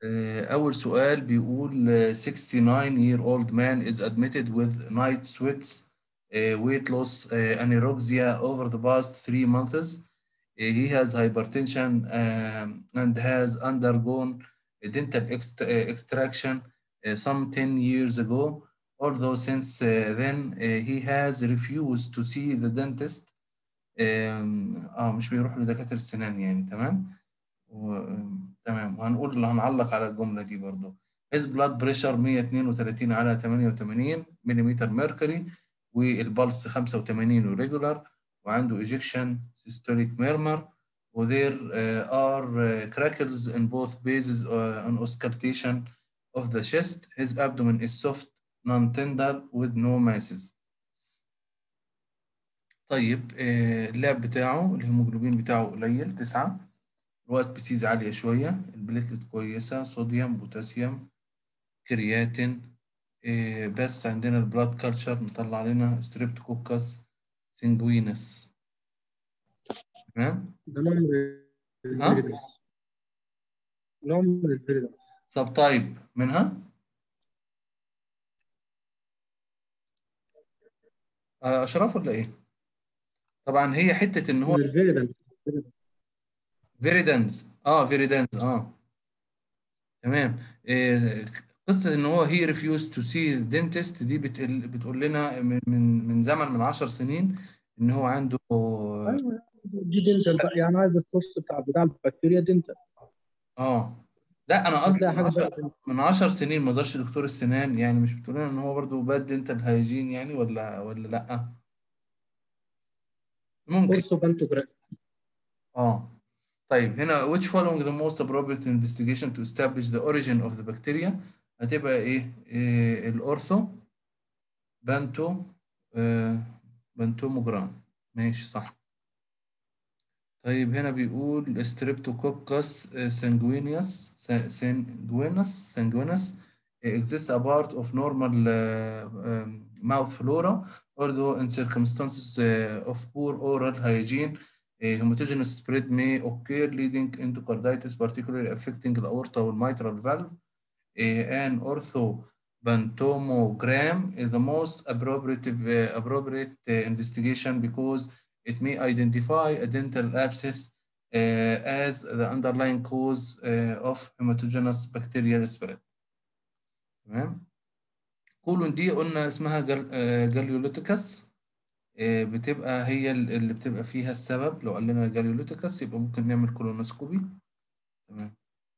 آه، أول سؤال بيقول آه، 69 year old man is admitted with night sweats, uh, weight loss, uh, anorexia over the past three months. Uh, he has hypertension um, and has undergone a dental ext- uh, extraction uh, some 10 years ago. Although since uh, then uh, he has refused to see the dentist. um, اه مش بيروح لدكاترة السنان يعني تمام و... تمام وهنقول هنعلق على الجملة دي برضو his blood pressure 132 على 88 ملم ميركوري والبلس 85 وريجولار وعنده ejection systolic murmur و there uh, are uh, crackles in both bases uh, on auscultation of the chest. His abdomen is soft, non-tender with no masses. طيب آه، اللاب بتاعه الهيموجلوبين بتاعه قليل تسعة الوقت بسيز عالية شوية البليتلت كويسة صوديوم بوتاسيوم كرياتين آه، بس عندنا البلاد كلتشر مطلع لنا ستريبتوكوكس سنجوينس تمام ده نوع من ها؟ الفيريدنس نوع من الفيريدنس سب تايب منها آه، أشرف ولا إيه؟ طبعا هي حتة إن هو من الفيريدنس فيريدنز اه فيريدنز اه تمام إيه قصة ان هو هي ريفيوز تو سي دنتست دي بتقول, بتقول لنا من من من زمن من 10 سنين ان هو عنده ايوه دي دنتال بقى يعني عايز السورس بتاع بتاع البكتيريا دنتال اه لا انا قصدي هتلاقي من حاجه 10 بقى من 10 سنين ما زارش دكتور السنان يعني مش بتقول لنا ان هو برضه باد دنتال هايجين يعني ولا ولا لا ممكن كورسو بانتوجرام اه طيب هنا which following the most appropriate investigation to establish the origin of the bacteria هتبقى ايه, إيه الأورثو بانتو آه بانتوموجرام ماشي صح طيب هنا بيقول ستريبتوكوكس سانجوينيوس سانجوينس سانجوينس exists a part of normal uh, um, mouth flora although in circumstances uh, of poor oral hygiene a hematogenic spread may occur leading into carditis particularly affecting the aorta or mitral valve uh, an orthobantomogram is the most appropriate, uh, appropriate uh, investigation because it may identify a dental abscess uh, as the underlying cause uh, of hematogenous bacterial spread. تمام كولون دي قلنا اسمها جل... آه، جاليولوتيكس آه، بتبقى هي ال- اللي بتبقى فيها السبب لو قال لنا جاليولوتيكس يبقى ممكن نعمل كولونوسكوبي تمام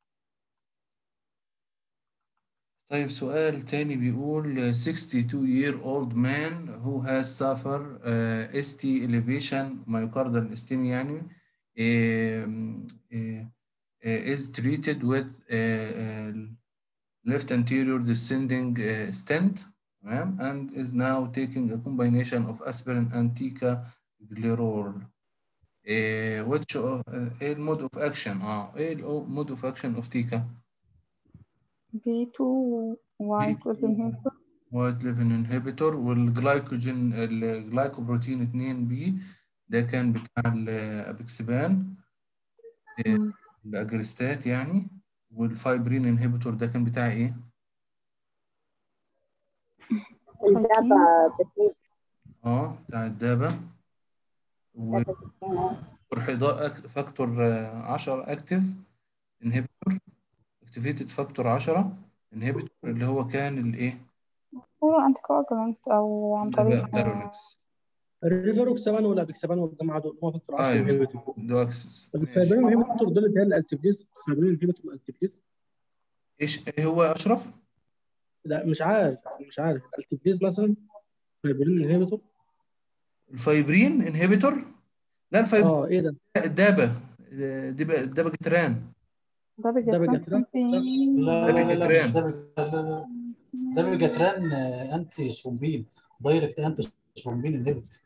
طيب سؤال تاني بيقول 62 year old man who has suffered uh, ST elevation myocardial ischemia يعني um, uh, uh, is treated with uh, uh, left anterior descending uh, stent تمام and is now taking a combination of aspirin and ticagrelor uh, which of, uh, ايه المود اوف اكشن اه ايه المود اوف اكشن اوف تيكا B2 white B2 inhibitor وايت ليفن انهبيتور والجلايكوجين الجلايكوبروتين 2 بي ده كان بتاع الابيكسبان مم. الاجريستات يعني والفايبرين انهبيتور ده كان بتاع ايه؟ الدابة بتزيد اه بتاع الدابة وفاكتور فاكتور 10 اكتف انهبيتور اكتيفيتد فاكتور 10 انهبيتور اللي هو كان الايه؟ هو انتي كواجولانت او عن طريق بارونكس الريفاروكسابان والابيكسابان والجماعه دول هو فاكتور 10 ايوه انهبيتور دوكسس ماشي الفايبرين انهبيتور دول اللي هي الالتبليز الفايبرين انهبيتور الالتبليز ايش ايه هو يا اشرف؟ لا مش عارف مش عارف الالتبليز مثلا فايبرين انهبيتور الفايبرين انهبيتور لا الفايبرين اه ايه ده الدابة دي الدابة جتران ده ده بيجتران بجتران سنتين لا ده لا لا لا بيجتران مش ده بي- لا لا لا ده بيجتران آه، انتي ثرومبين دايركت انتي ثرومبين انهبيتور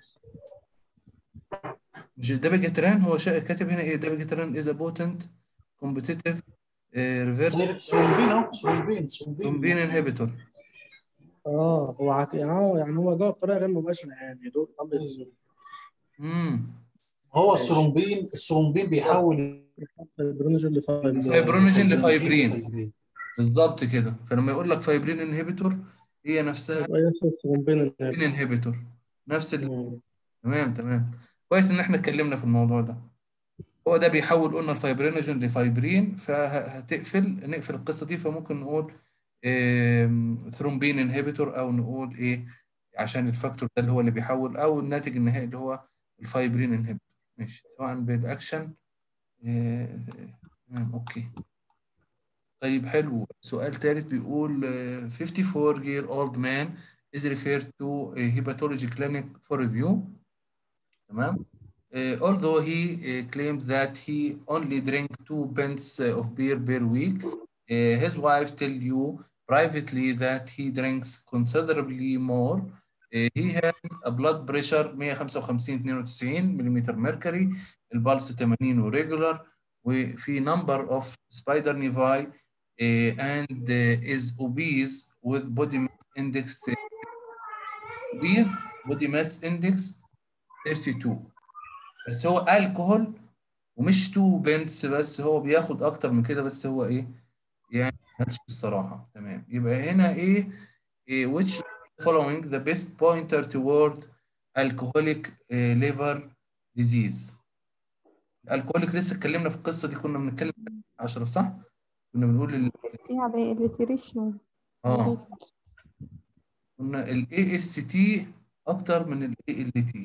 مش الدابة جتران هو شا... كاتب هنا ايه الدابة جتران از بوتنت كومبتيتيف ريفرس دايركت ثرومبين اهو ثرومبين كومبين ثرومبين انهبيتور اه هو عك... اه يعني هو جاوب بطريقه غير مباشره يعني دول امم هو الثرومبين الثرومبين بيحول فايبرينوجين لفايبرين فايبرونيجين لفايبرين بالظبط كده فلما يقول لك فايبرين انهبيتور هي نفسها يبقى يحصل ثرومبين فايبرين انهبيتور نفس ال... مم. تمام تمام كويس ان احنا اتكلمنا في الموضوع ده هو ده بيحول قلنا الفايبرينوجين لفايبرين فهتقفل نقفل القصه دي فممكن نقول آم، ثرومبين انهبيتور او نقول ايه عشان الفاكتور ده اللي هو اللي بيحول او الناتج النهائي اللي هو الفايبرين انهبيتور ماشي سواء بالاكشن آه، تمام اوكي طيب حلو سؤال ثالث بيقول آه، 54 year old man is referred to a hepatology clinic for review تمام Uh, although he uh, claimed that he only drank two pints uh, of beer per week, uh, his wife tell you privately that he drinks considerably more. Uh, he has a blood pressure 155 92 ملم mercury البلس 80 وريجولار وفي number of spider nevi uh, and uh, is obese with body mass index obese body mass index 32 بس هو الكحول ومش تو بنتس بس هو بياخد اكتر من كده بس هو ايه يعني مالش الصراحه تمام يبقى هنا ايه, إيه which following the best pointer toward alcoholic eh, liver disease الكحوليك لسه اتكلمنا في القصه دي كنا بنتكلم اشرف صح كنا بنقول ال... استي على الريتيريشيو اه قلنا الاي اس تي اكتر من الاي ال تي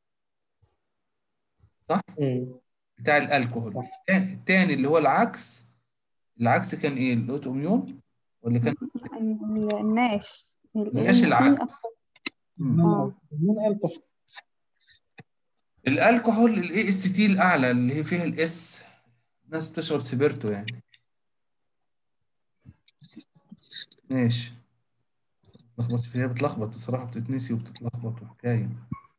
صح مم. بتاع الالكوهول التاني التاني اللي هو العكس العكس كان ايه الاوتو اميون ولا كان الناش الناش العكس مم. اه من الكحول الالكحول الاي اس تي الاعلى اللي هي فيها الاس الناس بتشرب سيبرتو يعني ماشي بتلخبط فيها بتلخبط بصراحة بتتنسي وبتتلخبط وحكاية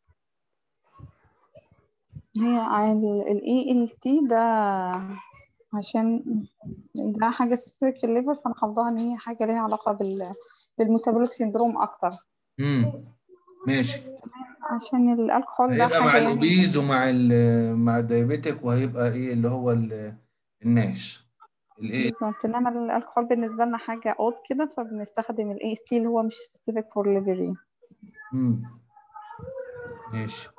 هي على الاي ال تي ده عشان ده حاجة سبيسيفيك في الليفر فانا حافظاها ان هي حاجة ليها علاقة بال بالميتابوليك سيندروم اكتر امم ماشي عشان الالكحول ده هيبقى مع حاجة يعني الاوبيز ومع ال مع الدايابيتك وهيبقى ايه اللي هو ال- الناش الايه بالظبط انما الالكحول بالنسبة لنا حاجة اود كده فبنستخدم الاي اس تي اللي هو مش سبيسيفيك فور ليفري امم ماشي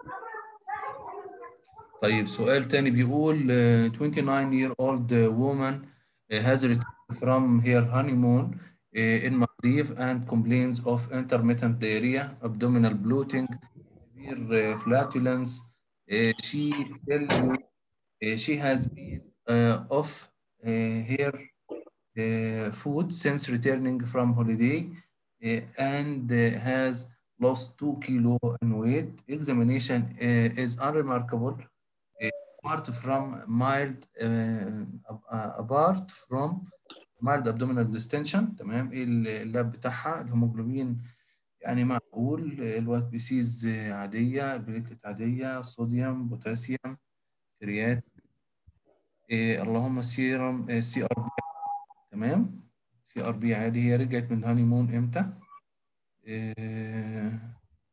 طيب سؤال تاني بيقول آه، 29 year old woman uh, has returned from her honeymoon uh, in Maldives and complains of intermittent diarrhea, abdominal bloating, severe uh, flatulence. Uh, she tell you uh, she has been uh, off uh, her uh, food since returning from holiday uh, and uh, has lost two kilo in weight. Examination uh, is unremarkable. uh, apart from mild uh, uh, apart from mild abdominal distension تمام ايه اللاب بتاعها الهيموجلوبين يعني معقول الوات بيسيز عادية البليتلت عادية صوديوم بوتاسيوم كريات إيه اللهم سيرم سي ار بي تمام سي ار بي عادي هي رجعت من الهاني مون امتى؟ إيه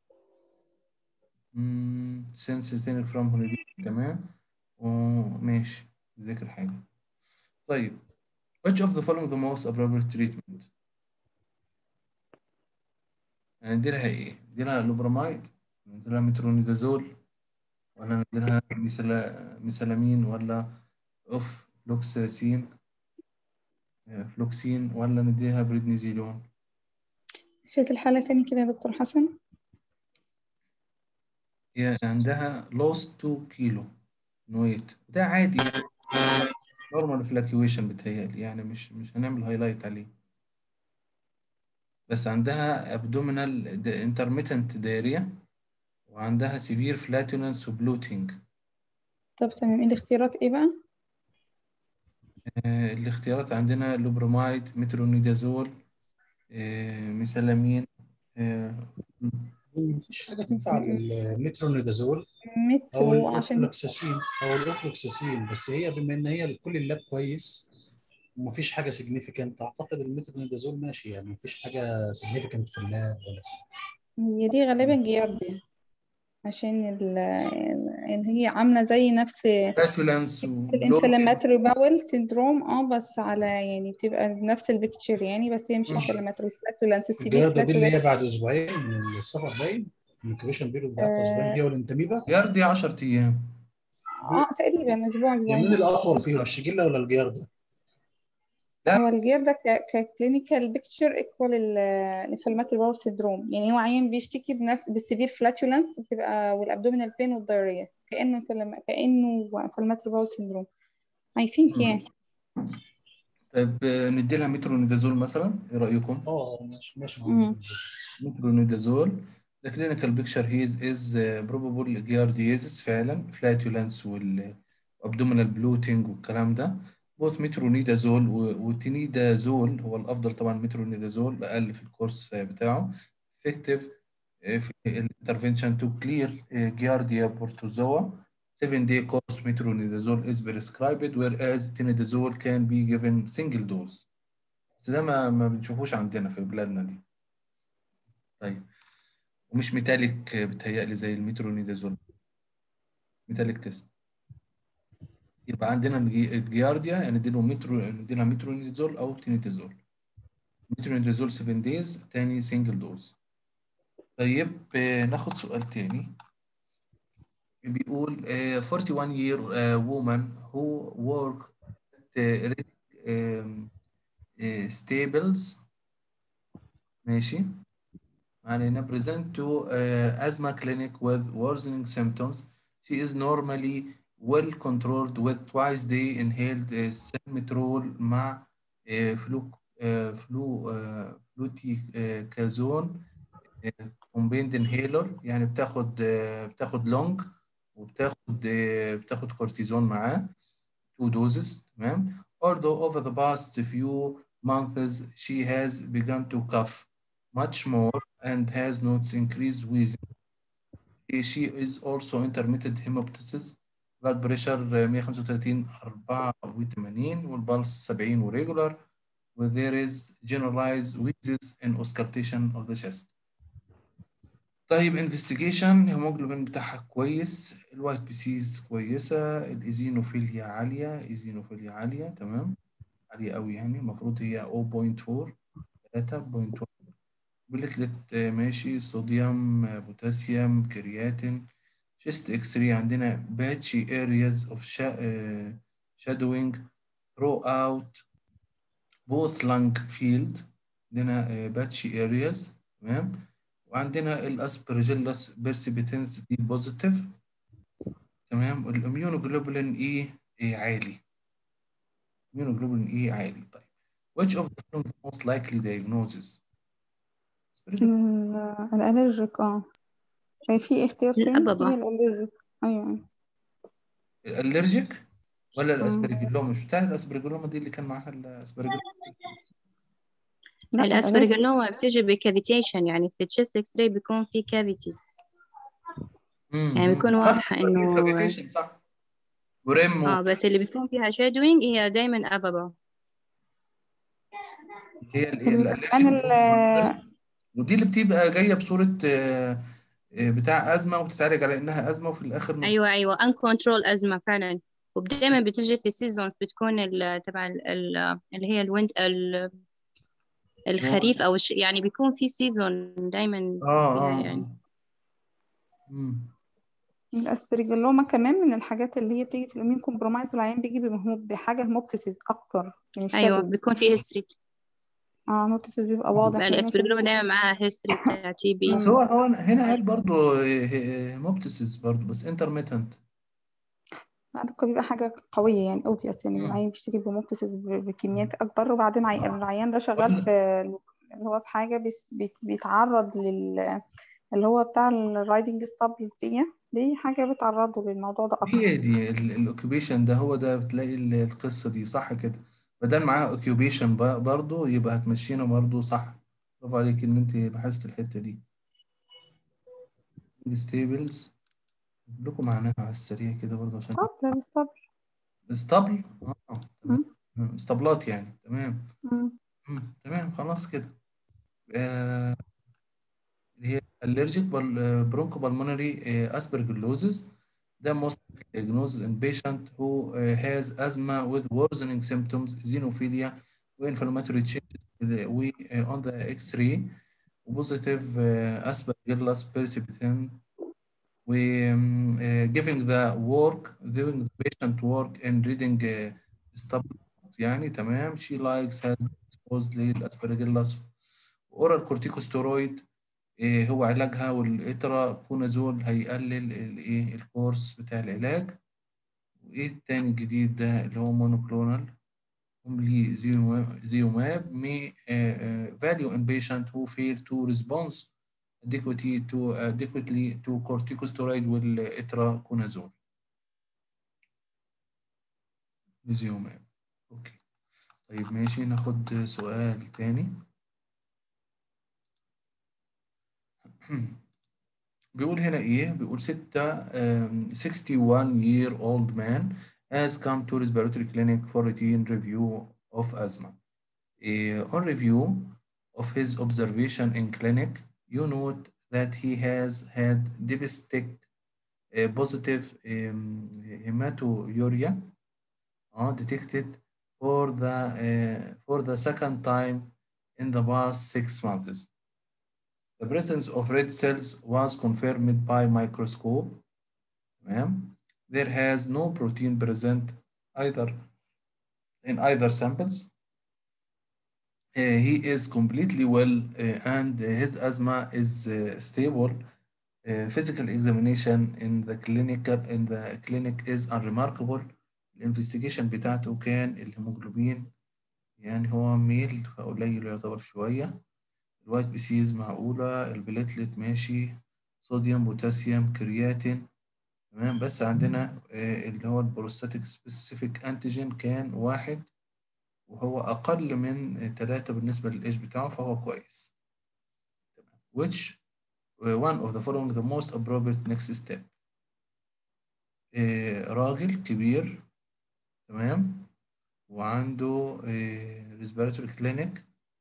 سنس returning from holiday تمام وماشي ذاكر حاجة طيب which of the following the most appropriate treatment يعني نديلها ايه؟ نديلها لوبراميد نديلها مترونيدازول ولا نديلها ميسلا... ميسلامين ولا اوف فلوكساسين فلوكسين ولا نديها بريدنيزيلون شايف الحالة تاني كده يا دكتور حسن هي عندها lost 2 كيلو نويت ده عادي يعني نورمال فلاكيويشن بتهيألي يعني مش مش هنعمل هايلايت عليه بس عندها abdominal intermittent diarrhea وعندها severe flatulence وبلوتينج طب تمام الاختيارات ايه بقى آه، الاختيارات عندنا لوبرومايد مترونيدازول آه، ميسلامين آه، مفيش حاجه تنفع للمترونيدازول او مترو عشان الاوفلوكساسين او الاوفلوكساسين بس هي بما ان هي كل اللاب كويس ومفيش حاجه سيجنيفيكانت اعتقد المترونيدازول ماشي يعني مفيش حاجه سيجنيفيكانت في اللاب ولا هي دي غالبا جيارديا عشان ال ان هي عامله زي نفس فلاتولنس الانفلاماتوري باول سيندروم اه بس على يعني بتبقى نفس البكتير يعني بس هي مش مم. انفلاماتوري فلاتولنس السي بي الجردة دي اللي هي بعد اسبوعين من السفر باين الانكوبيشن بيريود بتاعتها اسبوعين هي والانتاميبا يرضي 10 ايام اه تقريبا اسبوع هي اسبوعين مين الاطول فيهم الشجله ولا الجرده؟ هو الجير ده ككلينيكال بيكتشر ايكوال الانفلاماتوري باور سيندروم يعني هو عيان بيشتكي بنفس بالسيفير فلاتولنس بتبقى والابدومينال بين والدايريا كانه انفلام- كانه انفلاماتوري باور سيندروم اي ثينك يعني طيب آه، ندي لها مترونيدازول مثلا ايه رايكم؟ اه ماشي ماشي مم. مترونيدازول The clinical picture here is uh, probable giardiasis فعلا flatulence وال abdominal bloating والكلام ده both مترونيدازول و- وتينيدازول هو الأفضل طبعا مترونيدازول أقل في الكورس بتاعه effective uh, في الانترفنشن to clear uh, giardia protozoa 7 day course metronidazole is prescribed whereas tinidazole can be given single dose بس ده ما ما بنشوفوش عندنا في بلادنا دي طيب ومش ميتاليك بتهيألي زي الميترونيدازول ميتاليك تيست يبقى عندنا الجي- الجيارديا يعني نديله مترو نديلها مترونيدازول او تينيدازول مترونيدازول 7 دايز تاني سنجل دوز طيب آه، ناخد سؤال تاني بيقول آه، 41 year uh, woman who work at uh, um, uh, stables ماشي يعني present to uh, asthma clinic with worsening symptoms. She is normally well controlled with twice day inhaled uh, salmeterol مع uh, فلو uh, فلو uh, فلوتيكازون combined inhaler يعني بتاخد uh, بتاخد لونج وبتاخد uh, بتاخد كورتيزون معاه two doses تمام although over the past few months she has begun to cough much more and has noticed increased wheezing. She is also intermittent hemoptysis, blood pressure 135 84 والبلس 70 وريجولار where there is generalized wheezes and auscultation of the chest. طيب انفستيجيشن هيموجلوبين بتاعها كويس الوايت بيسيز كويسة الايزينوفيليا عالية ايزينوفيليا عالية تمام عالية قوي يعني المفروض هي 0.4 3.1 بليتلت آه، ماشي صوديوم آه، بوتاسيوم كرياتين شيست اكس راي عندنا باتشي areas of sha- آه، shadowing throughout both lung field عندنا باتشي areas تمام وعندنا الاسبرجيلس بيرسيبيتنس دي بوزيتيف تمام والاميونوجلوبولين اي إيه عالي immunoglobulin اي عالي طيب which of the following most likely diagnosis ال- الالرجيك اه آه، في اختيار تاني الأبابة. هي الالرجيك ايوه الالرجيك ولا مم. الاسبرجيلوما مش بتاع الاسبرجيلوما دي اللي كان معاها الاسبرجيلوما لا الالرجيك الاسبرجلوما بتيجي بكافيتيشن يعني في التشست اكس راي بيكون في كافيتيز يعني بيكون صح واضحة إنه- cavitation، صح ورم اه بس اللي بيكون فيها شادوينج هي دايما ابابا هي ال- ال- الالرجيك أنا ال- ودي اللي بتبقى جايه بصوره آه، آه، بتاع ازمه وبتتعالج على انها ازمه وفي الاخر ما ايوه ايوه ان كنترول ازمة فعلا ودايما بتيجي في سيزونز بتكون ال- تبع ال- ال- اللي هي الويند ال- الخريف او الش... يعني بيكون في سيزون دايما اه فيها اه يعني مم. الاسبرجيلوما كمان من الحاجات اللي هي بتيجي في الاميون كومبرومايز والعيان بيجي بمهموم- بحاجه هيموبتيسيس اكتر يعني ايوه الشادو بيكون في هيستوري اه هيموبتيسيس بيبقى واضح لأن الاسبرجلوما دايما معاها هيستوري بتاع تي بي بس هو هو هنا قال برضه هيموبتسيس برضه بس انترميتنت بعد كده بيبقى حاجة قوية يعني اوبفيس يعني مم. العيان بيشتكي بموكسيس بكميات أكبر وبعدين عي- العيان ده شغال في اللي هو في حاجة بيس- بيت- بيتعرض لل اللي هو بتاع الرايدنج ستابلز دي دي حاجة بتعرضه للموضوع ده أكتر هي دي الاوكيبيشن ده هو ده بتلاقي ال- القصه دي صح كده بدل معاها اوكيبيشن برضه يبقى هتمشينا برضه صح برافو عليك ان انت لاحظت الحته دي ستيبلز لكم معناها على السريع كده برضه عشان طب ستابل اسطبل اه تمام مم. اسطبلات يعني تمام مم. مم. تمام خلاص كده آه هي allergic bal- bronchopulmonary uh, aspergillosis ده most diagnosed in patient who uh, has asthma with worsening symptoms xenophilia وinflammatory changes with- we uh, on the X-ray positive uh, aspergillus persistens we um, uh, giving the work doing the patient work in reading uh, stop يعني تمام she likes has been exposed للاسبرجيلاس oral corticosteroid إيه هو علاجها والإترا كونازول هيقلل الايه الكورس بتاع العلاج وايه التاني الجديد ده اللي هو مونوكلونال هم لي زيوماب زيوماب may uh, uh, value in patient who fail to respond adequately to adequately to corticosteroid والإتراكونازول زيوماب اوكي طيب ماشي ناخد سؤال تاني بيقول هنا ايه بيقول ستة um, 61 year old man has come to respiratory clinic for routine review of asthma Eh, on review of his observation in clinic you note that he has had devastating uh, positive um, hematuria uh, detected for the uh, for the second time in the past six months The presence of red cells was confirmed by microscope. تمام. There has no protein present either in either samples. Uh, he is completely well uh, and his asthma is uh, stable. Uh, physical examination in the clinical in the clinic is unremarkable. الانفستيجيشن بتاعته كان الهيموجلوبين يعني هو ميل فقليل يعتبر شوية الوايت بيسيز معقولة البليتلت ماشي صوديوم بوتاسيوم كرياتين تمام بس عندنا آه، اللي هو البروستاتيك سبيسيفيك انتيجين كان واحد وهو أقل من آه، تلاتة بالنسبة للإيج بتاعه فهو كويس تمام which uh, one of the following the most appropriate next step آه، راجل كبير تمام وعنده آه، respiratory clinic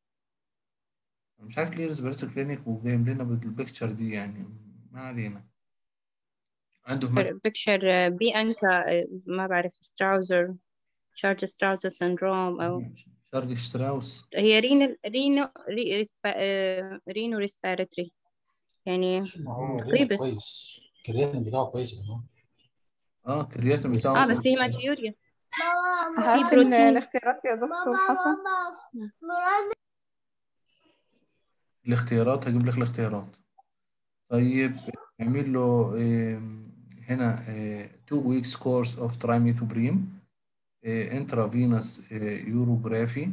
مش عارف ليه ريسبيراتوري كلينيك وجايب لنا بالبيكتشر دي يعني ما علينا عنده هما- بيكشر بيانكا ما بعرف ستراوزر شارج ستراوزر سندروم أو شارج شتراوس هي رينو رينو ري ريسبا آه، رينو ريسبيراتوري يعني ما هو تقريبا. رينا كويس الكرياتين بتاعه كويس يا جماعه اه كرياتين اه بتاعه اه بس هي ماتيوريا هات ال- بروتين. الاختيارات يا دكتور حسن الاختيارات هجيب لك الاختيارات طيب نعمل له آم، هنا 2 weeks course of trimethoprim intravenous urography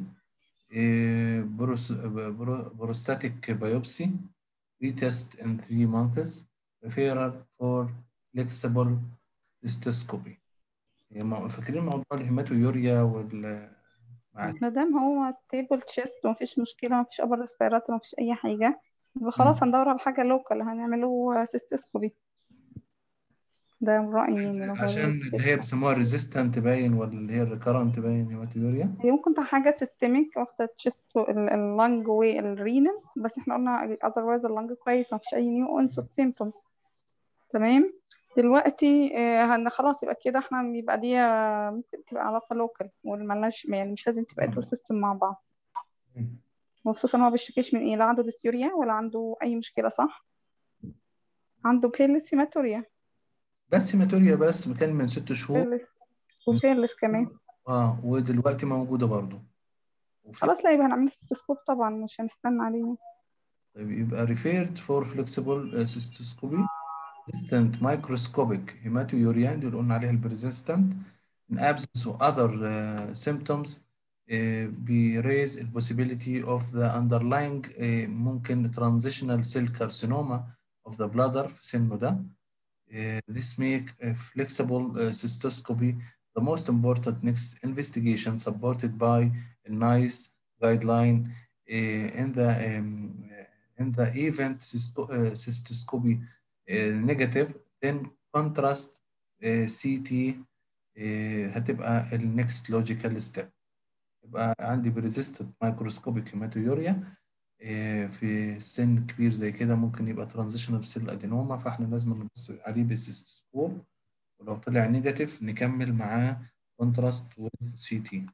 بروستاتيك biopsy retest in 3 months referral for flexible cystoscopy هي مو- فاكرين موضوع الهيماتويوريا وال مع ما دام هو ستيبل تشيست ومفيش مشكلة مفيش أبر ريسبيراتور مفيش أي حاجة يبقى خلاص هندور على حاجة لوكال هنعمله سيستوسكوبي ده رأيي يعني لو هو عشان اللي هي بيسموها ريزيستنت باين ولا اللي هي الريكرنت باين هيماتويوريا هي ممكن تبقى حاجة سيستميك واخدة التشيست اللنج والرينال بس احنا قلنا otherwise اللنج كويس مفيش أي نيو انسوت سيمبتومز تمام دلوقتي آه، هن خلاص يبقى كده احنا يبقى دي آه، ممكن تبقى علاقة لوكال وملناش يعني مش لازم تبقى دول سيستم مع بعض وخصوصا هو بيشتكيش من ايه لا عنده ديسيوريا ولا عنده أي مشكلة صح عنده بيرلس هيماتوريا بس هيماتوريا بس كان من ست شهور بيرلس وبيرلس كمان اه ودلوقتي موجودة برضو وفي خلاص لا يبقى هنعمل ستوسكوب طبعا مش هنستنى عليه طيب يبقى referred for flexible uh, cystoscopy resistant microscopic hematuria دي اللي قلنا عليها البريزيستنت in absence of other uh, symptoms uh, be raise the possibility of the underlying uh, ممكن transitional cell carcinoma of the bladder في سنه ده Uh, this make a flexible uh, cystoscopy the most important next investigation supported by a nice guideline uh, in the um, in the event cysto- uh, cystoscopy uh, negative then contrast uh, CT uh, هتبقى ال next logical step يبقى عندي persistent microscopic hematuria آه، في سن كبير زي كده ممكن يبقى ترانزيشنال سيل ادينوما فاحنا لازم نبص عليه بالسيستوسكوب ولو طلع نيجاتيف نكمل معاه كونتراست وذ سي تي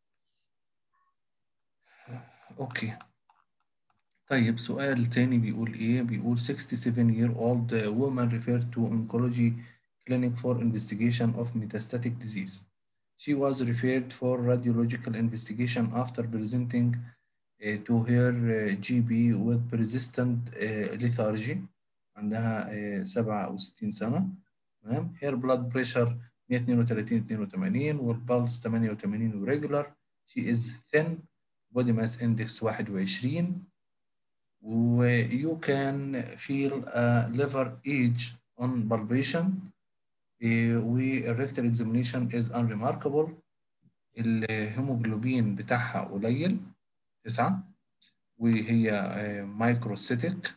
اوكي طيب سؤال تاني بيقول ايه بيقول 67 year old woman referred to oncology clinic for investigation of metastatic disease she was referred for radiological investigation after presenting uh, to her uh, GP with persistent uh, lethargy عندها uh, 67 سنة تمام her blood pressure 132 82 والبلس 88 وريجولار she is thin body mass index 21 و you can feel a liver age on palpation uh, و rectal examination is unremarkable الهيموجلوبين بتاعها قليل تسعة وهي مايكروسيتك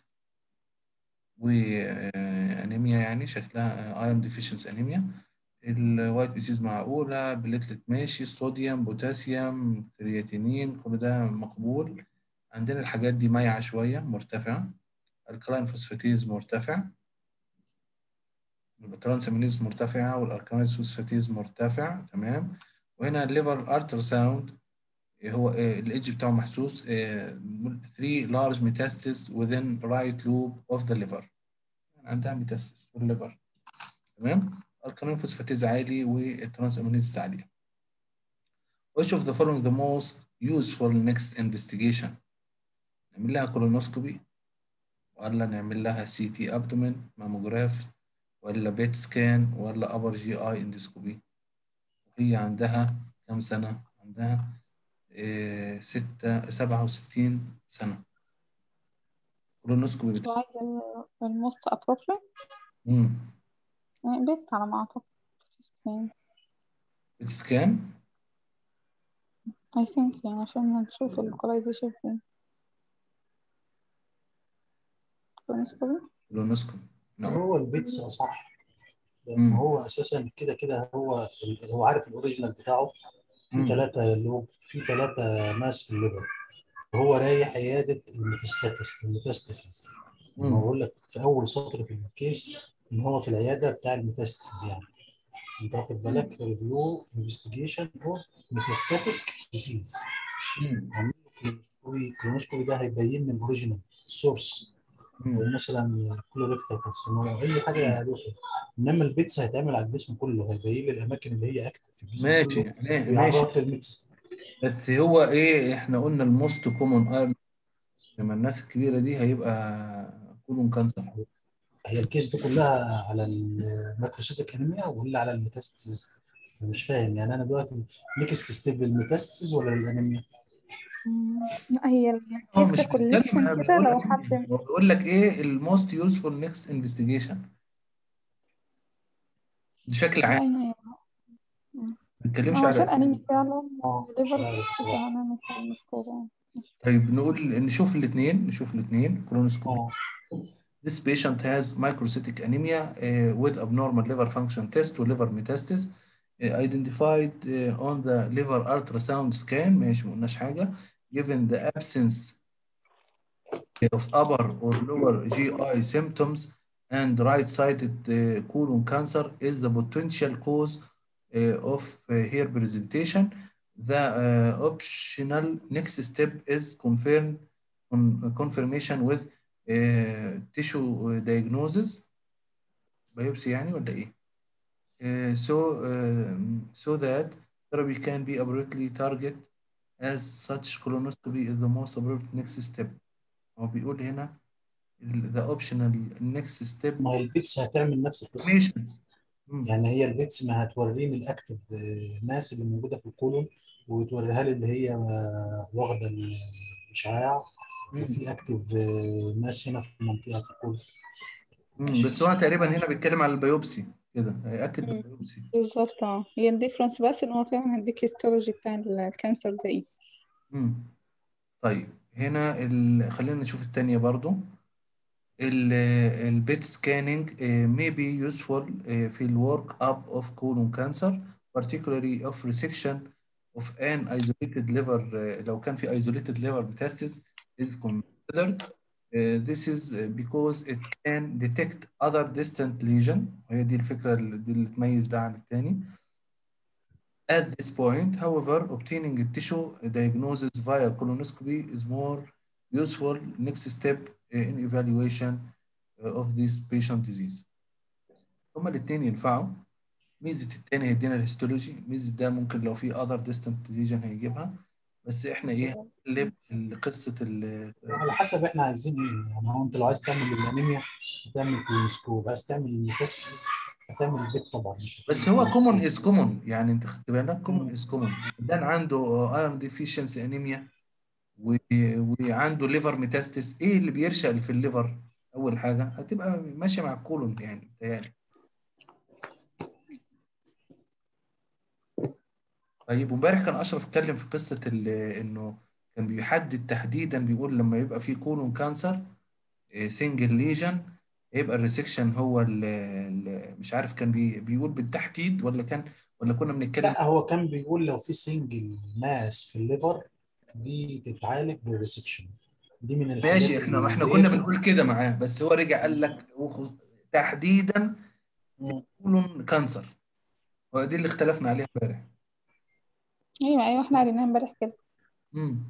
وانيميا يعني شكلها ايرون ديفيشنس انيميا الوايت بيسيز معقولة بليتلت ماشي صوديوم بوتاسيوم كرياتينين كل ده مقبول عندنا الحاجات دي مايعة شوية مرتفعة الكلاين فوسفاتيز مرتفع الترانسامينيز مرتفعة والالكلاينز فوسفاتيز مرتفع تمام وهنا الليفر ارتر ساوند هو الايدج بتاعه محسوس 3 large metastases within right lobe of the liver عندها ميتاستس في الليفر تمام الكالين فوسفاتيز عالي والترانس امينيز عاليه which of the following the most useful next investigation نعمل لها كولونوسكوبي ولا نعمل لها سي تي ابدومين ماموجراف ولا بيت سكان ولا ابر جي اي اندسكوبي وهي عندها كم سنه عندها إيه ستة سبعة وستين سنة كولونوسكوبي بتاع الموست appropriate مم. يعني بيت على ما أعتقد سكان بتسكان I think يعني عشان نشوف اللوكاليزيشن فين كولونوسكوبي كولونوسكوبي نعم هو البيتس اصح لان مم. هو اساسا كده كده هو هو عارف الاوريجينال بتاعه في مم. ثلاثة لوب في ثلاثة ماس في الليفر وهو رايح عيادة الميتاستاتس الميتاستاسيس مم. ما بقول لك في أول سطر في الكيس إن هو في العيادة بتاع الميتاستاسيس يعني أنت واخد بالك ريفيو انفستيجيشن أوف ميتاستاتيك ديزيز مم. عاملين كولونوسكوبي ده هيبين من الاوريجينال سورس مم. او مثلا كولوريكتال كارسينوما اي حاجه هيروح انما البيتس هيتعمل على الجسم كله هيبين لي الاماكن اللي هي اكتف في الجسم ماشي كله ما- ماشي ويعرف لي الميتس بس هو ايه احنا قلنا الموست كومون ايرن لما الناس الكبيرة دي هيبقى كولون كانسر هي الكيس دي كلها على الماكروسيتيك انيميا ولا على الميتاستسز مش فاهم يعني انا دلوقتي نيكست ستيب الميتاستسز ولا الانيميا مم. لا هي هو الكيس مش ككوليكشن بيتكلم كده بيقول لو لك حد هو بيقول لك ايه الموست يوزفول نيكست انفستيجيشن بشكل عام أيوة أيوة ما بنتكلمش هو عشان على أنيميا فعلا اه مش الليفر عارف بتبقى بصراحه أنيميا كولونوسكوبي طيب نقول نشوف الاثنين نشوف الاثنين كولونوسكوبي اه This patient has microcytic anemia uh, with abnormal liver function test و liver metastasis uh, identified uh, on the liver ultrasound scan ماشي ما قلناش حاجة given the absence of upper or lower GI symptoms and right-sided uh, colon cancer is the potential cause uh, of uh, her presentation. The uh, optional next step is confirm con confirmation with uh, tissue diagnosis biopsy يعني ولا ايه؟ Uh, so um, so that therapy can be appropriately target as such colonoscopy is the most appropriate next step. هو بيقول هنا ال- the optional next step ما هي البيتس هتعمل نفس القصه information مم. يعني هي البيتس ما هتوريني الاكتف ماس اللي موجوده في الكولون وتوريها لي اللي هي آه، واخده الاشعاع مم. وفي اكتف ماس هنا في المنطقه في الكولون مم. بس هو تقريبا هنا بيتكلم على البيوبسي كده هيأكد مم. بالبيوبسي بالظبط اه هي الديفرنس بس ان هو فعلا هيديك هيستولوجي بتاع الكانسر ده ايه مم. طيب هنا ال... خلينا نشوف التانية برضو ال البيت سكاننج may be useful آه، في الورك اب of colon cancer particularly of resection of an isolated liver آه، لو كان في isolated liver metastasis is considered considered Uh, this is uh, because it can detect other distant lesion وهي دي الفكرة اللي, دي اللي تميز ده عن التاني At this point, however, obtaining a tissue diagnosis via colonoscopy is more useful next step in evaluation of this patient disease. هما الاتنين ينفعوا ميزة التاني هيدينا الهيستولوجي ميزة ده ممكن لو في other distant lesion هيجيبها بس احنا ايه هنقلب قصة ال على حسب احنا عايزين ايه يعني هو انت لو عايز تعمل الانيميا هتعمل كولونسكوب عايز تعمل الميتاستس هتعمل البيت طبعا مش بس هو كومون از كومون يعني انت خدت بالك كومون از كومون ده عنده ايرون ديفيشنسي انيميا وعنده ليفر ميتاستس ايه اللي بيرشق اللي في الليفر اول حاجه هتبقى ماشيه مع الكولون يعني متهيألي طيب وامبارح كان اشرف اتكلم في قصه انه كان بيحدد تحديدا بيقول لما يبقى في كولون كانسر سنجل ليجن يبقى الريسكشن هو ال مش عارف كان بي بيقول بالتحديد ولا كان ولا كنا بنتكلم لا هو كان بيقول لو في سنجل ماس في الليفر دي تتعالج بالريسكشن دي من الحاجات ماشي احنا احنا كنا بنقول كده معاه بس هو رجع قال لك تحديدا كولون كانسر ودي اللي اختلفنا عليها امبارح ايوه ايوه احنا قريناها امبارح كده امم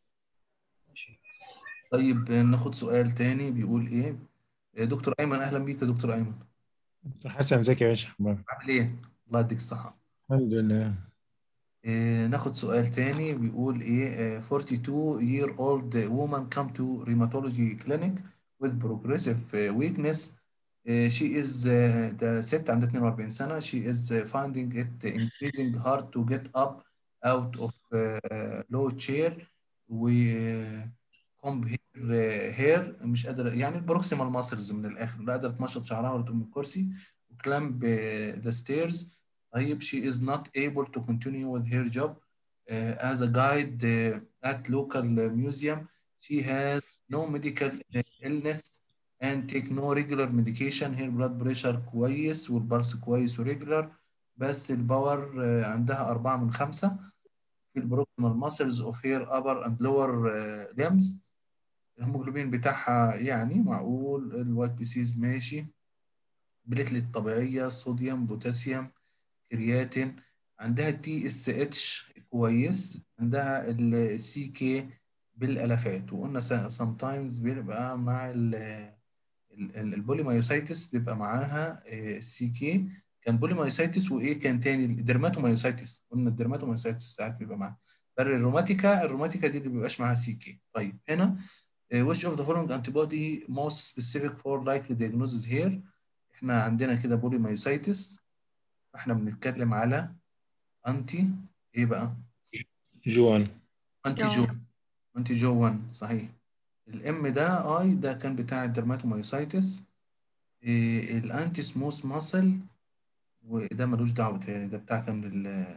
طيب ناخد سؤال تاني بيقول ايه دكتور ايمن اهلا بيك يا دكتور ايمن دكتور حسن ازيك يا باشا عامل ايه الله يديك الصحه الحمد لله إيه ناخد سؤال تاني بيقول ايه 42 year old woman come to rheumatology clinic with progressive weakness she is ده ست عندها 42 سنة she is finding it increasing hard to get up out of low chair و comb hair hair مش قادرة يعني البروكسيمال ماسلز من الآخر لا قادرة تمشط شعرها ولا تقوم من الكرسي وكلامب the stairs طيب she is not able to continue with her job uh, as a guide uh, at local museum she has no medical illness and take no regular medication her blood pressure كويس والبلس كويس وريجولار بس الباور uh, عندها أربعة من خمسة في البروكسيمال muscles of her upper and lower uh, limbs الهيموجلوبين بتاعها يعني معقول الوايت بيسيز ماشي بليتلت طبيعية صوديوم بوتاسيوم كرياتين عندها التي اس اتش كويس عندها السي كي بالالافات وقلنا سام تايمز بيبقى مع البوليمايوسايتس بيبقى معاها السي كي كان بوليمايوسايتس وايه كان تاني الدرماتومايوسايتس قلنا الدرماتومايوسايتس ساعات بيبقى معاها بر الروماتيكا الروماتيكا دي اللي بيبقاش معاها سي كي طيب هنا which of the following antibody most specific for likely diagnosis here احنا عندنا كده بوليمايوسايتس احنا بنتكلم على انتي ايه بقى جوان انتي جو انتي جو 1 صحيح الام ده اي ده كان بتاع الدرماتومايوسايتس إيه الانتي سموث ماسل وده ملوش دعوه بتهيألي ده بتاع كان ال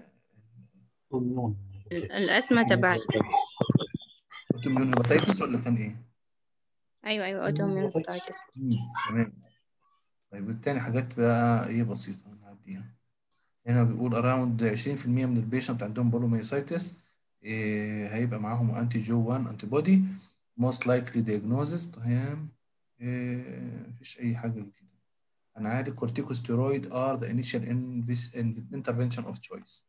الأسمى تبع اوتوميون هيباتيتس ولا كان ايه؟ أيوة أيوة أوتوميون هيباتيتس تمام طيب والتاني حاجات بقى ايه بسيطه نعديها هنا بيقول around 20% من البيشنت عندهم بولوميوسايتس إيه هيبقى معاهم انتي جو 1 انتي بودي most likely diagnosis تمام إيه مفيش اي حاجه جديده هنعالج corticosteroid are the initial intervention of choice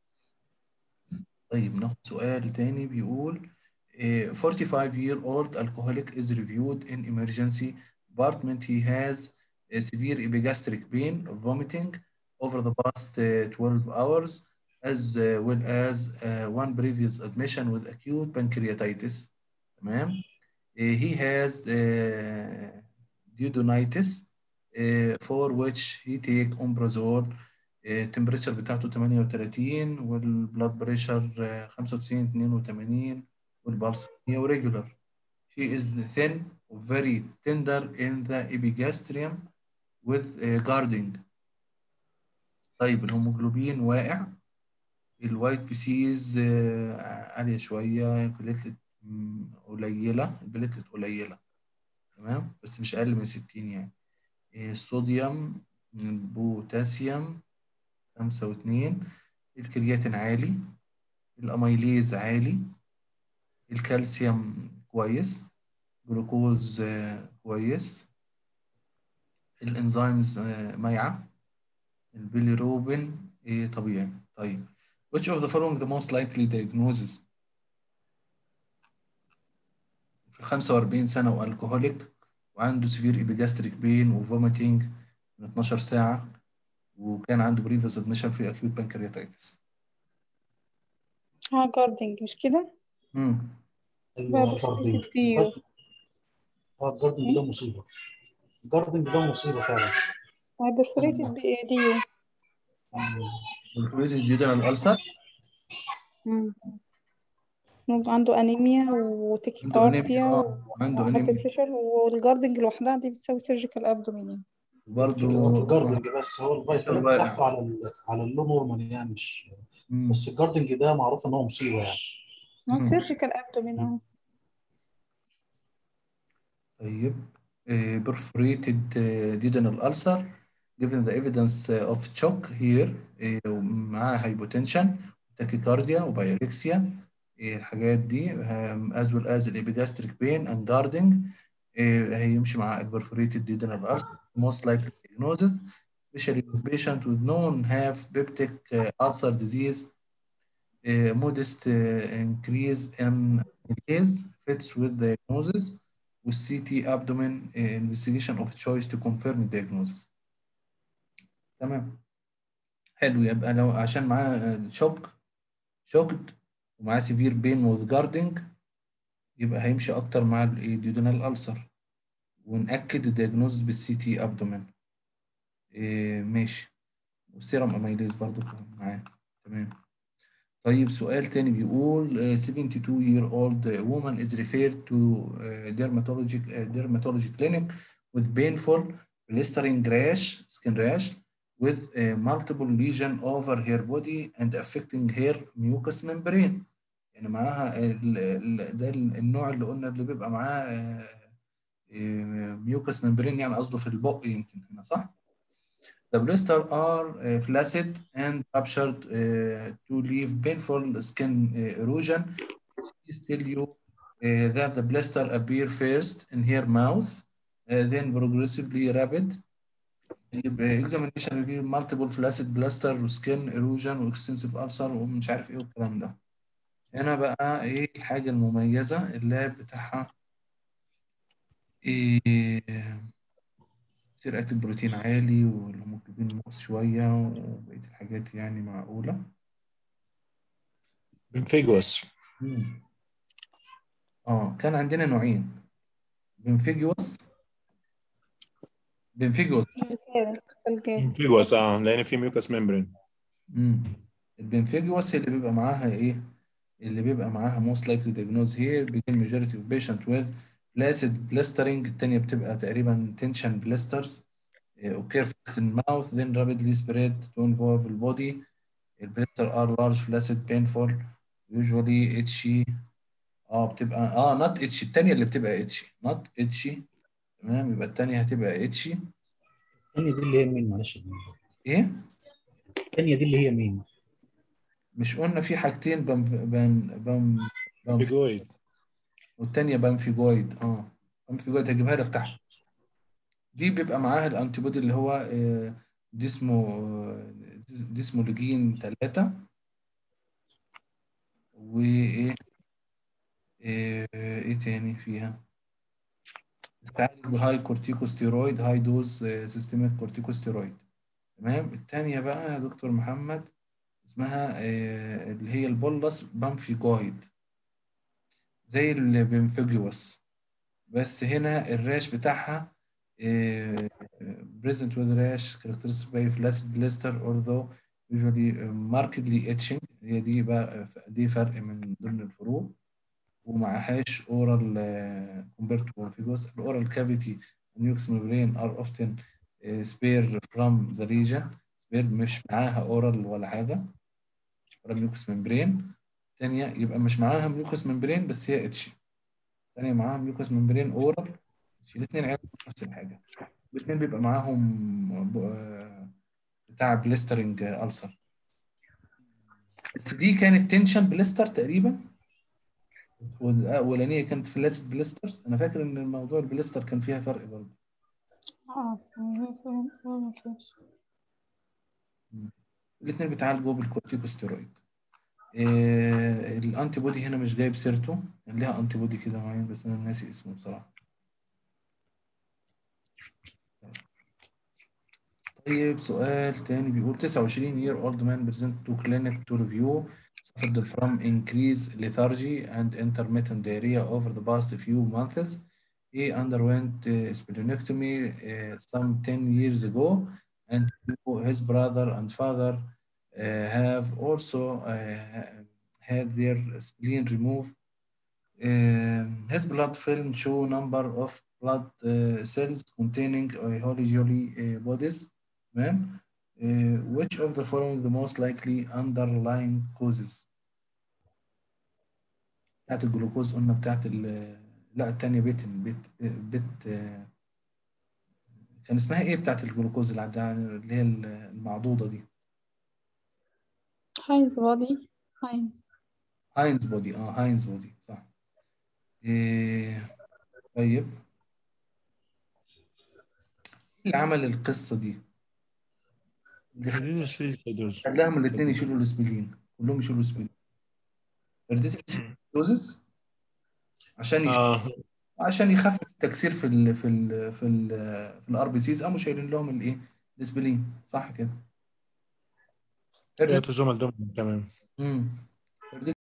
طيب ناخد سؤال تاني بيقول إيه 45 year old alcoholic is reviewed in emergency department he has a severe epigastric pain vomiting over the past uh, 12 hours, as uh, well as uh, one previous admission with acute pancreatitis. تمام. he has duodenitis for which he take omeprazole. temperature بتاعته 38 والبلاد بريشر 95 82 والبلس regular. She is thin, very tender in the epigastrium with guarding. طيب الهيموجلوبين واقع الوايت بيسيز عالية شوية البليتلت قليلة البليتلت قليلة تمام بس مش أقل من ستين يعني الصوديوم البوتاسيوم خمسة واتنين الكرياتين عالي الأميليز عالي الكالسيوم كويس جلوكوز آه، كويس الانزيمز آه، مايعة البيليروبين إيه طبيعي طيب which of the following the most likely diagnosis في 45 سنة والكهوليك وعنده severe epigastric pain وvomiting من 12 ساعة وكان عنده previous admission في acute pancreatitis اه جاردنج مش كده مم. ايوه بقى جاردنج بروستيتد ديو اه الجاردنج ده مصيبه الجاردنج ده مصيبه فعلا برفوريتد ديو perforated duodenal ulcer مم. عنده انيميا عنده وتكيكارديا انيميا اه عنده وهايبر انيميا بريشر والجاردنج لوحدها دي بتساوي سيرجيكال ابدومين وبرضه هو في الجاردنج بس هو الفيتامين الواقع. بتاعته على ال على اللو نورمال يعني مش مم. بس الجاردنج ده معروف ان هو مصيبه يعني مم. سيرجيكال ابدومين اه طيب uh, perforated uh, duodenal ulcer given the evidence uh, of shock here uh, مع hypotension tachycardia وبايركسيا الحاجات دي um, as well as epigastric pain and guarding uh, هيمشي مع perforated duodenal ulcer most likely diagnosis especially with patient with known have peptic uh, ulcer disease uh, modest uh, increase in case fits with diagnosis والCT abdomen uh, investigation of choice to confirm the diagnosis. تمام حلو يبقى لو عشان معاه شوك شوكد ومعاه سيفير بين وذ جاردنج يبقى هيمشي اكتر مع الديودينال ألسر ونأكد الدياجنوزس بالسي تي ابدومين إيه ماشي والسيرم اميليز برضو كان معاه تمام طيب سؤال تاني بيقول uh, 72 year old woman is referred to uh, dermatologic uh, dermatology clinic with painful blistering rash skin rash with uh, multiple lesion over her body and affecting her mucous membrane يعني معاها ال ال ده النوع اللي قلنا اللي بيبقى معاه ميوكس ممبرين يعني قصده في البق يمكن هنا صح؟ The blisters are uh, flaccid and ruptured uh, to leave painful skin uh, erosion. Please tell you uh, that the blister appear first in her mouth, uh, then progressively rapid. يبقى examination reveal multiple flaccid blister وskin erosion واكستنسيف ulcer ومش عارف ايه والكلام ده. هنا بقى ايه الحاجة المميزة اللاب بتاعها إيه سرقة البروتين عالي والهيموجلوبين ناقص شوية وبقية الحاجات يعني معقولة بنفيجوس مم. اه كان عندنا نوعين بنفيجوس بنفيجوس الجارد الجارد بنفيجوس اه لان في ميوكس ممبرين مم. البنفيجوس هي اللي بيبقى معاها ايه اللي بيبقى معاها most likely diagnosed here begin majority of patient with flaccid blistering التانية بتبقى تقريبا tension blisters uh, occur first in mouth then rapidly spread to involve the body the blisters are large flaccid painful usually itchy اه بتبقى اه not itchy التانية اللي بتبقى itchy not itchy تمام يبقى التانية هتبقى itchy الثانيه دي اللي هي مين معلش ايه الثانيه دي اللي هي مين مش قلنا في حاجتين بم بم بم بم بيجويد والتانية بامفيجويد اه بامفيجويد هجيبها لك تحت دي بيبقى معاها الانتي بودي اللي هو آه، ديسمو آه، ديسمولوجين 3 وايه ايه ايه تاني فيها بتتعالج بهاي كورتيكوستيرويد هاي دوز سيستميك كورتيكوستيرويد تمام التانية بقى يا دكتور محمد اسمها آه، اللي هي البولس بامفيجويد زي البنفيجوس بس هنا الراش بتاعها آه، present with rash characteristic by flaccid blister although usually markedly itching هي دي بقى دي فرق من ضمن الفروق ومعهاش oral uh, compared to pemphigus الاورال cavity and mucous membrane are often uh, spare from the region spare مش معاها oral ولا حاجة ولا mucous membrane تانية يبقى مش معاها ميوكس ممبرين بس هي اتشي تانية معاها ميوكس ممبرين اورال الاثنين عيالهم نفس الحاجة الاثنين بيبقى معاهم ب- آه، بتاع بليسترنج ألسر بس دي كانت تنشن بليستر تقريبا والاولانيه كانت فلاسيد بليسترز انا فاكر ان الموضوع البليستر كان فيها فرق برضه اه الاثنين بيتعالجوا بالكورتيكوستيرويد إيه الانتي بودي هنا مش جايب سيرته كان ليها انتي بودي كده معين بس انا ناسي اسمه بصراحه طيب سؤال تاني بيقول 29 year old man present to clinic to review suffered from increased lethargy and intermittent diarrhea over the past few months. He underwent uh, splenectomy uh, some 10 years ago, and his brother and father uh, have also uh, had their spleen removed. Um, his blood film show number of blood uh, cells containing uh, holy jolly uh, bodies. تمام uh, which of the following the most likely underlying causes بتاعت الجلوكوز قلنا بتاعت ال لا التانية بيتن بيت بيت آه، كان اسمها ايه بتاعت الجلوكوز اللي عندها اللي هي المعضوضة دي هاينز بودي هاينز هاينز بودي اه هاينز بودي صح إيه طيب اللي عمل القصة دي Hereditary acidosis. خلاهم الاثنين يشيلوا الاسبلين كلهم يشيلوا الاسبلين هيرديتري دوزز عشان يش... آه عشان يخفف التكسير في ال في ال في ال في الار بي سيز قاموا شايلين لهم الايه الاسبلين صح كده autosomal dominant تمام امم